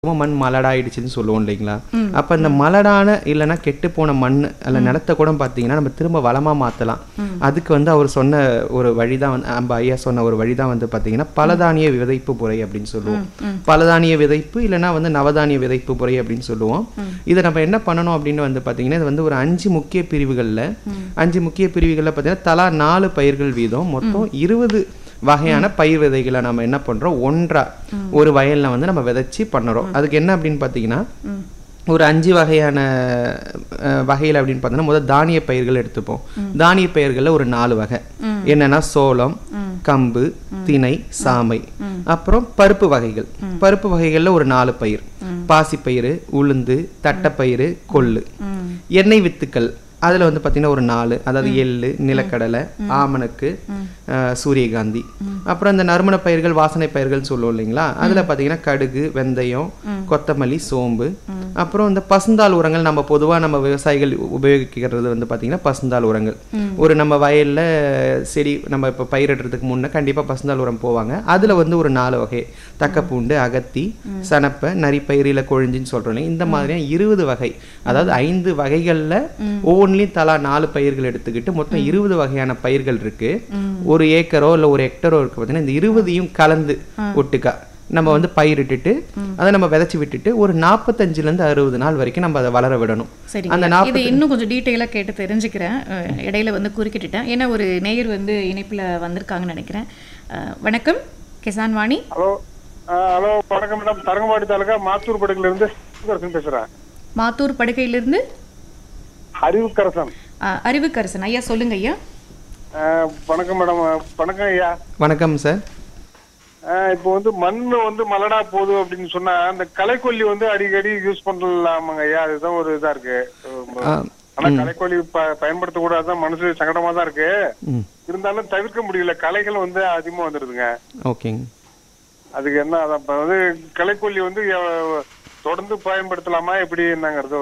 ரொம்ப மண் மலடாயிடுச்சுன்னு சொல்லுவோம் இல்லைங்களா அப்போ இந்த மலடான இல்லைன்னா கெட்டு போன மண் அல்ல நிலத்தை கூட பார்த்தீங்கன்னா நம்ம திரும்ப வளமாக மாற்றலாம் அதுக்கு வந்து அவர் சொன்ன ஒரு வழி தான் வந்து நம்ம ஐயா சொன்ன ஒரு வழி தான் வந்து பார்த்தீங்கன்னா பலதானிய விதைப்பு முறை அப்படின்னு சொல்லுவோம் பலதானிய விதைப்பு இல்லைன்னா வந்து நவதானிய விதைப்பு முறை அப்படின்னு சொல்லுவோம் இதை நம்ம என்ன பண்ணணும் அப்படின்னு வந்து பார்த்தீங்கன்னா இது வந்து ஒரு அஞ்சு முக்கிய பிரிவுகளில் அஞ்சு முக்கிய பிரிவுகளில் பார்த்தீங்கன்னா தலா நாலு பயிர்கள் வீதம் மொத்தம் இருபது வகையான பயிர் விதைகளை நம்ம என்ன பண்றோம் ஒன்றா ஒரு வயல்ல வந்து நம்ம விதைச்சி பண்ணுறோம் அதுக்கு என்ன அப்படின்னு பார்த்தீங்கன்னா ஒரு அஞ்சு வகையான அஹ், வகையில் அப்படின்னு பார்த்தோன்னா முதல் தானிய பயிர்கள் எடுத்துப்போம் தானிய பயிர்களில் ஒரு நாலு வகை என்னன்னா சோளம் கம்பு திணை சாமை அப்புறம் பருப்பு வகைகள் பருப்பு வகைகளில் ஒரு நாலு பயிர் பாசிப்பயிறு உளுந்து தட்டைப்பயிறு கொள்ளு எண்ணெய் வித்துக்கள் அதில் வந்து பார்த்தீங்கன்னா ஒரு நாலு அதாவது எள்ளு நிலக்கடலை ஆமணக்கு அஹ், சூரியகாந்தி அப்புறம் இந்த நறுமண பயிர்கள் வாசனை பயிர்கள்னு சொல்லுவோம் இல்லைங்களா அதில் பார்த்தீங்கன்னா கடுகு வெந்தயம் கொத்தமல்லி சோம்பு அப்புறம் இந்த பசுந்தாள் உரங்கள் நம்ம பொதுவாக நம்ம விவசாயிகள் உபயோகிக்கிறது வந்து பார்த்தீங்கன்னா பசுந்தாள் உரங்கள் ஒரு நம்ம வயலில் செடி நம்ம இப்போ பயிரிடுறதுக்கு முன்னே கண்டிப்பாக பசுந்தாள் உரம் போவாங்க அதில் வந்து ஒரு நாலு வகை தக்கப்பூண்டு அகத்தி சனப்பை நரிப்பயிரில கொழிஞ்சின்னு சொல்கிறோம் இல்லைங்க இந்த மாதிரியான இருபது வகை அதாவது ஐந்து வகைகளில் ஒவ்வொன்றிலையும் தலா நாலு பயிர்கள் எடுத்துக்கிட்டு மொத்தம் இருபது வகையான பயிர்கள் இருக்கு ஒரு ஏக்கரோ இல்லை ஒரு ஹெக்டரோ இருக்கு பார்த்தீங்கன்னா இந்த இருபதையும் கலந்து ஒட்டுக்கா நம்ம வந்து பயிரிட்டுட்டு அதை நம்ம விதைச்சி விட்டுட்டு ஒரு நாற்பத்தஞ்சுல இருந்து அறுபது நாள் வரைக்கும் நம்ம அதை வளர விடணும் சரி அந்த இது நாற்பத்தி இன்னும் கொஞ்சம் டீட்டெயிலாக கேட்டு தெரிஞ்சுக்கிறேன் அஹ், இடையில வந்து குறுக்கிட்டுட்டேன் ஏன்னா ஒரு நேயர் வந்து இணைப்புல வந்திருக்காங்கன்னு நினைக்கிறேன் அஹ், வணக்கம் கிசான் வாணி ஹலோ ஆ, ஹலோ வணக்கம் மேடம் தரங்கம்பாடி தாலுகா மாத்தூர் படுக்கையில இருந்து சுந்தரசன் பேசுறேன் மாத்தூர் படுக்கையிலிருந்து அறிவுக்கரசன் அஹ், அறிவுக்கரசன் ஐயா சொல்லுங்க ஐயா ஆ, வணக்கம் மேடம் வணக்கம் ஐயா வணக்கம் சார் ஆ, இப்போ வந்து மண் வந்து மலடா போகுது அப்படின்னு சொன்னா அந்த களைக்கொல்லி வந்து அடிக்கடி யூஸ் பண்ணலாமாங்க ஐயா அதுதான் ஒரு இதா இருக்கு ஆ, ஆனா களைக்கொல்லி ப- பயன்படுத்தக்கூடாதுதான் மனசு சங்கடமா தான் இருக்கு ம் இருந்தாலும் தவிர்க்க முடியல களைகள் வந்து அதிகமா வந்துருதுங்க ஓகேங்க அதுக்கு என்ன அதான் இப்ப வந்து களைக்கொல்லி வந்து எவ்- தொடர்ந்து பயன்படுத்தலாமா எப்படி என்னங்கிறது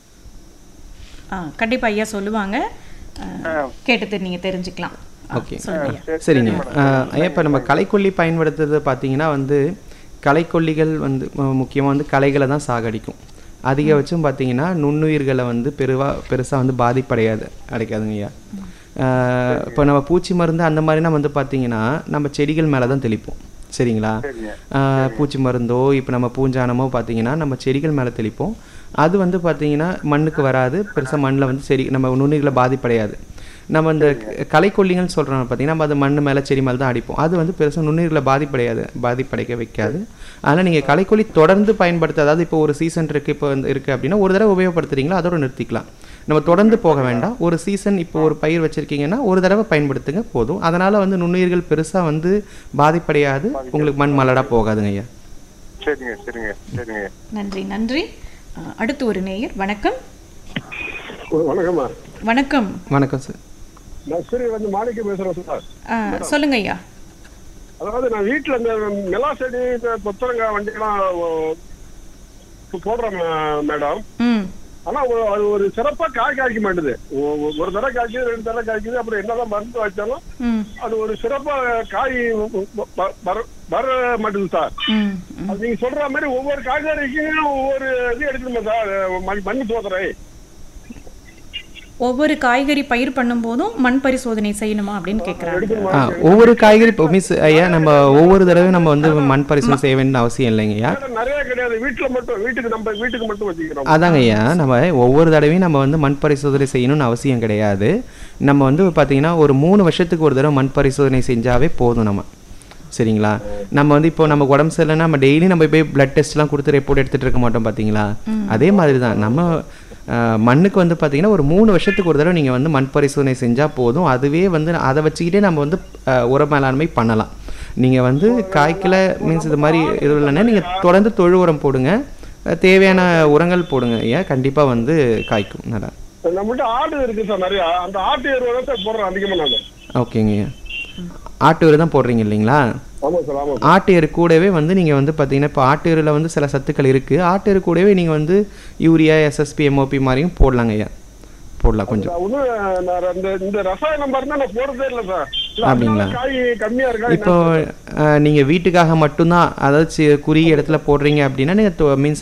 ஆ கண்டிப்பா ஐயா சொல்லுவாங்க அஹ், கேட்டு நீங்க தெரிஞ்சுக்கலாம் ஆ, ஓகே சொல்லுங்க ஐயா சரிங்க இப்போ நம்ம களைக்கொல்லி பயன்படுத்துறது பார்த்தீங்கன்னா வந்து களைக்கொல்லிகள் வந்து முக்கியமாக வந்து களைகளை தான் சாகடிக்கும் அதிகபட்சம் பார்த்தீங்கன்னா நுண்ணுயிர்களை வந்து பெருவா பெருசாக வந்து பாதிப்படையாது அடைக்காதுங்க ஐயா இப்போ நம்ம பூச்சி மருந்து அந்த மாதிரினா வந்து பார்த்தீங்கன்னா நம்ம செடிகள் மேலே தான் தெளிப்போம் சரிங்களா ஆஹ் பூச்சி மருந்தோ இப்போ நம்ம பூஞ்சானமோ பார்த்தீங்கன்னா நம்ம செடிகள் மேலே தெளிப்போம் அது வந்து பார்த்தீங்கன்னா மண்ணுக்கு வராது பெருசாக மண்ணில் வந்து செடி நம்ம நுண்ணுயிர்களை பாதிப்படையாது நம்ம இந்த களைக்கொல்லிங்கள்னு சொல்கிறோம் பார்த்தீங்கன்னா நம்ம அது மண் மேலே செடி மேலே தான் அடிப்போம் அது வந்து பெருசாக நுண்ணுயிர்களை பாதிப்படையாது பாதிப்படைக்க வைக்காது அதனால் நீங்கள் களைக்கொல்லி தொடர்ந்து பயன்படுத்த அதாவது இப்போ ஒரு சீசன் இருக்குது இப்போ வந்து இருக்குது அப்படின்னா ஒரு தடவை உபயோகப்படுத்துறீங்களா அதோட நிறுத்திக்கலாம் நம்ம தொடர்ந்து போக வேண்டாம் ஒரு சீசன் இப்போ ஒரு பயிர் வச்சுருக்கீங்கன்னா ஒரு தடவை பயன்படுத்துங்க போதும் அதனால் வந்து நுண்ணுயிர்கள் பெருசாக வந்து பாதிப்படையாது உங்களுக்கு மண் மலடா போகாதுங்க ஐயா சரிங்க சரிங்க சரிங்க நன்றி நன்றி அஹ், அடுத்து ஒரு நேயர் வணக்கம் வணக்கம்மா வணக்கம் வணக்கம் சார் நர்சரி வந்து மாணிக்கம் பேசுறேன் சார் அஹ், சொல்லுங்க ஐயா அதாவது நான் வீட்டுல இந்த மிளா செடி இந்த கொத்தரங்காய் வண்டியெல்லாம் ஓ- இப்போ போடுறேன் மே- மேடம் ம் ஆனா ஒ- அது ஒரு சிறப்பா காய் காய்க்க மாட்டுது ஒ- ஒ- ஒரு தடவை காய்க்குது ரெண்டு தடவை காய்க்குது அப்புறம் என்னதான் மருந்து வச்சாலும் ம் அது ஒரு சிறப்பா காய் வ- வ- வர- வர மாட்டுது சார் ம் ம். அது நீங்க சொல்ற மாதிரி ஒவ்வொரு காய்கறிக்கும் ஒவ்வொரு இது எடுக்கணுமா சார் மண் மண் சோதனை ஒவ்வொரு காய்கறி பயிர் பண்ணும்போதும் மண் பரிசோதனை செய்யணுமா அப்படின்னு கேட்குறாங்க எடுக்கணுமா ஆ ஒவ்வொரு காய்கறி இப்போ மிஸ் ஐயா நம்ம ஒவ்வொரு தடவையும் நம்ம வந்து மண் பரிசோதனை செய்ய வேண்டிய அவசியம் இல்லைங்க ஐயா வேற நிறைய கிடையாது வீட்டுல மட்டும் வீட்டுக்கு நம்ம வீட்டுக்கு மட்டும் வச்சுக்கிறோம் அதாங்க ஐயா நம்ம ஒவ்வொரு தடவையும் நம்ம வந்து மண் பரிசோதனை செய்யணும்னு அவசியம் கிடையாது நம்ம வந்து பார்த்தீங்கன்னா ஒரு மூணு வருஷத்துக்கு ஒரு தடவை மண் பரிசோதனை செஞ்சாவே போதும் நம்ம சரிங்களா நம்ம வந்து இப்போ நம்ம உடம்பு சரியில்லைன்னா நம்ம டெய்லி நம்ம போய் பிளட் டெஸ்ட்லாம் கொடுத்து ரிப்போர்ட் எடுத்துட்டு இருக்க மாட்டோம் பார்த்தீங்களா அதே மாதிரி தான் நம்ம ஆஹ், மண்ணுக்கு வந்து பார்த்தீங்கன்னா ஒரு மூணு வருஷத்துக்கு ஒரு தடவை நீங்கள் வந்து மண் பரிசோதனை செஞ்சால் போதும் அதுவே வந்து அதை வச்சுக்கிட்டே நம்ம வந்து ஆஹ், உர மேலாண்மை பண்ணலாம் நீங்கள் வந்து காய்க்கல மீன்ஸ் இது மாதிரி இது இல்லைன்னா நீங்கள் தொடர்ந்து தொழு உரம் போடுங்க அஹ், தேவையான உரங்கள் போடுங்க ஐயா கண்டிப்பாக வந்து காய்க்கும் நல்லா நம்மகிட்ட ஆடு இருக்கு சார் நிறைய அந்த ஆட்டு எருவை தான் சார் போடுறேன் அதிகமா நான் ஓகேங்க ஐயா ஆட்டு எரு தான் போடுறீங்க இல்லைங்களா ஆமா சார் ஆமா ஆட்டு எரு கூடவே வந்து நீங்கள் வந்து பார்த்தீங்கன்னா இப்போ ஆட்டு எருவில் வந்து சில சத்துக்கள் இருக்குது ஆட்டு எரு கூடவே நீங்கள் வந்து யூரியா எஸ்எஸ்பி எம்ஓபி மாதிரியும் போடலாங்க ஐயா போடலாம் கொஞ்சம் நான் ஒண்ணும் நான் இந்த இந்த ரசாயன மருந்து நான் போடுறதே இல்ல சார் இல்ல, அப்படிங்களா? அதனால காய் கம்மியா இருக்கா இப்போ நீங்கள் வீட்டுக்காக மட்டும்தான் அதாவது சி- குறுகிய இடத்துல போடுறீங்க அப்படின்னா நீங்கள் மீன்ஸ்